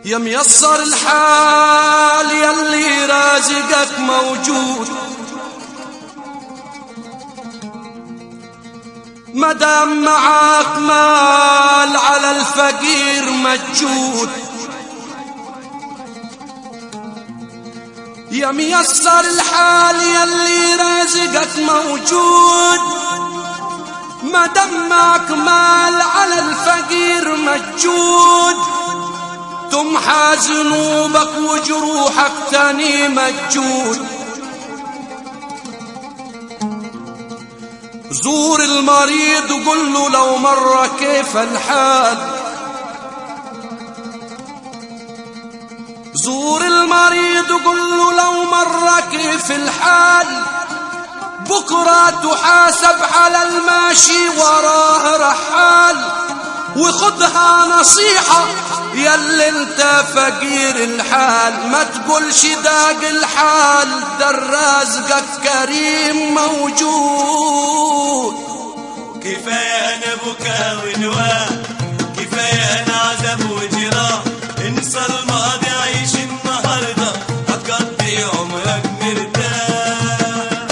يا ميسر الحال يلي رازقك موجود مدام معاك مال على الفقير مجود يا ميسر الحال يلي رازقك موجود مدام معك مال على الفقير مجود تمحى ذنوبك وجروحك تاني مجود زور المريض وقل له لو مرة كيف الحال زور المريض وقل له لو مرة كيف الحال بكرة تحاسب على الماشي وراه رحال وخدها نصيحة ياللي انت فقير الحال ما تقولش داق الحال ده رازقك كريم موجود كفاية أنا بكا ونواه كفاية أنا عذاب وجراح انسى الماضي عيش النهاردة هتقضي عمرك مرتاح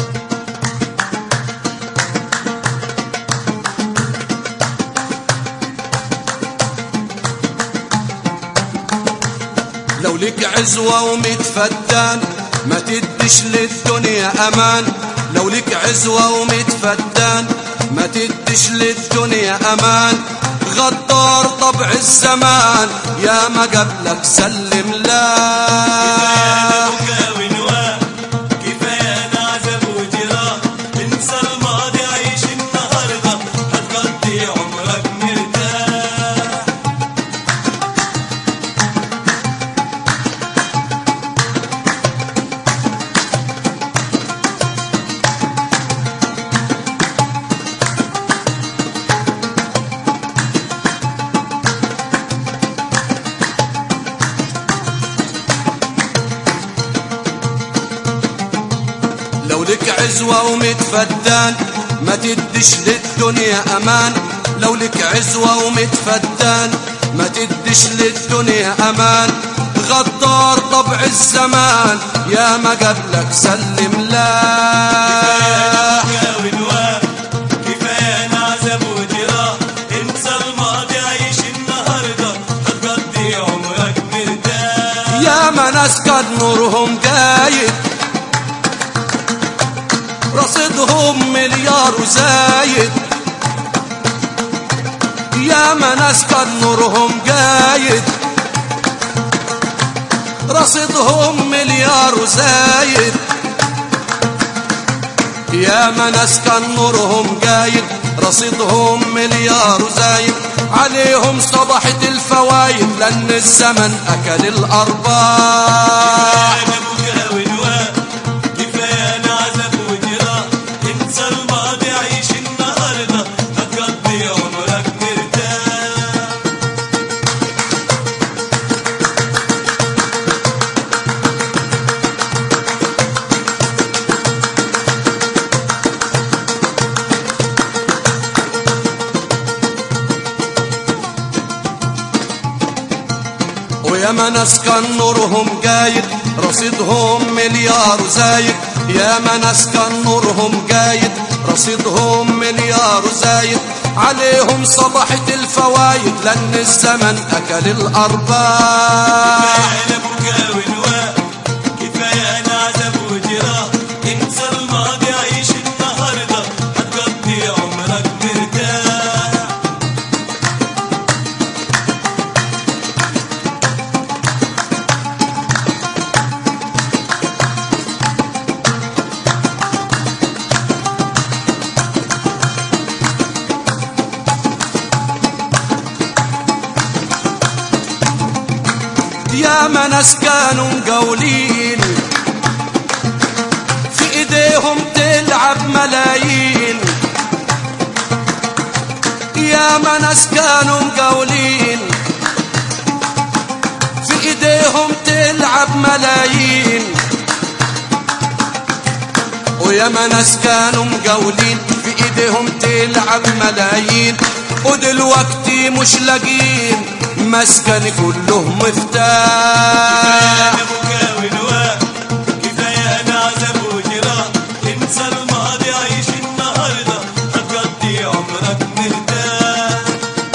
لو لك عزوة وميت فتان ما تدش للدنيا أمان لو لك عزوة وميت فتان ما تدش للدنيا أمان غدار طبع الزمان يا ما قبلك سلم لا بكا ونواه كفاية أنا عذاب وجراح انسى الماضي عيش النهاردة هتقضي عمرك مرتاح لو لك عزوة وميت فتان ما تدش للدنيا أمان لو لك عزوة وميت فتان ما تدش للدنيا أمان غدار طبع الزمان يا ما قبلك سلم لا بكا ونواه كفاية أنا عذاب وجراح انسى الماضي عيش النهاردة هتقضي عمرك مرتاح يا ما ناس قد نورهم قايد رصيدهم مليار وزايد يا ما ناس قد نورهم قايد رصيدهم مليار وزايد يا ما ناس كان نورهم قايد رصيدهم مليار وزايد عليهم صبحت الفوايد لأن الزمن أكل الأرباح أنا بكا ونواه كفاية أنا عذاب وجراح انسى الماضي عيش النهاردة هتقضي عمرك مرتاح ويا ما ناس كان نورهم قايد رصيدهم مليار وزايد يا ما ناس كان نورهم قايد رصيدهم مليار وزايد عليهم صبحت الفوايد لأن الزمن أكل الأرباح أنا بكا ونواه كفاية أنا عذاب وجراح انسى الماضي عيش النهاردة هتقضي عمرك مرتاح يا ما ناس كانوا مقولين في ايديهم تلعب ملايين يا ما ناس كانوا مقولين في ايديهم تلعب ملايين ويا ما ناس كانوا مقولين في ايديهم تلعب ملايين ودلوقتي مش لاقين مسكني كله مفتاح انا بكا ونواء كفايه انا عذاب وجراح انسى الماضي عيش النهارده هتقضي عمرك مرتاح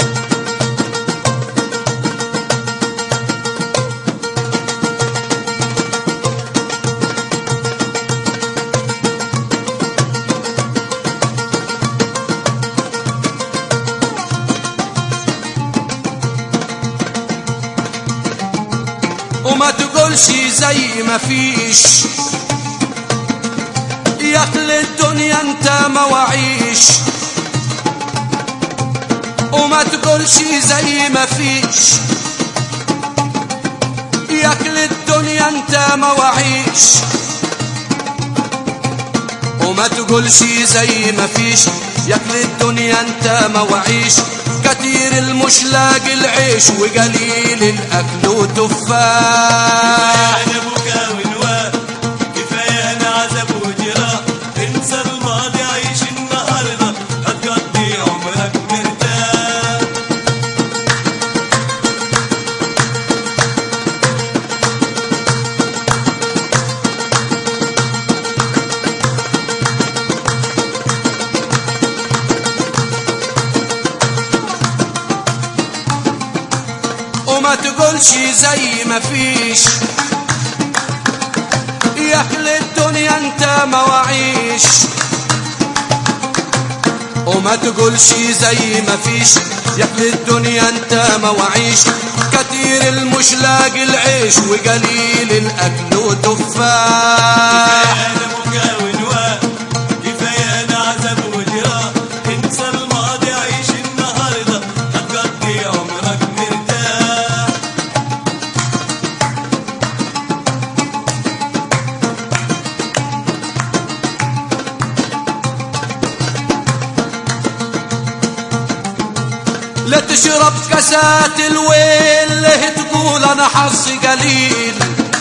وما تقولش زي ما فيش يا اخي الدنيا انت مواعيش وما تقولش زي ما فيش يا اخي الدنيا انت مواعيش وما تقولش زي ما فيش يا اخي الدنيا انت مواعيش كتير المش لاقي العيش وقليل الاكل وتفاح انا بكا ونواء كفايه انا عذاب وجراح انسى الماضي عيش النهارده هتقضي عمرك مرتاح وما تقولش زي ما فيش يا اهل الدنيا انت مواعيش وما تقولش زي ما فيش يا اهل الدنيا انت مواعيش كتير المش لاقي العيش وقليل الاكل وتفاح انا بكا ونواء كفايه انا عذاب وجراح انسى الماضي عيش النهارده هتقضي عمرك مرتاح لا تشرب كاسات الويل ليه تقول انا حظي قليل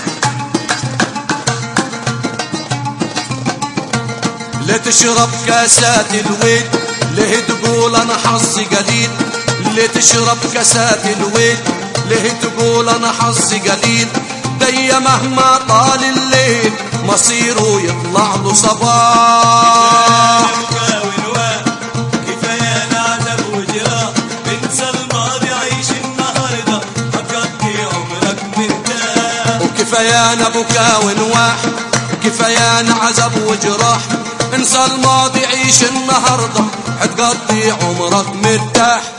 لا تشرب كاسات الويل ليه تقول انا حظي قليل ليه تشرب كاسات الويل ليه تقول انا حظي قليل دي مهما طال الليل مصيره يطلع له صباح بكا ونواء كفايه انا عذاب وجراح انسى الماضي عيش النهارده هتقضي عمرك مرتاح وكفايانا بكا ونواح كفايانا عذاب وجراح انسى الماضي عيش النهارده حتقضي عمرك مرتاح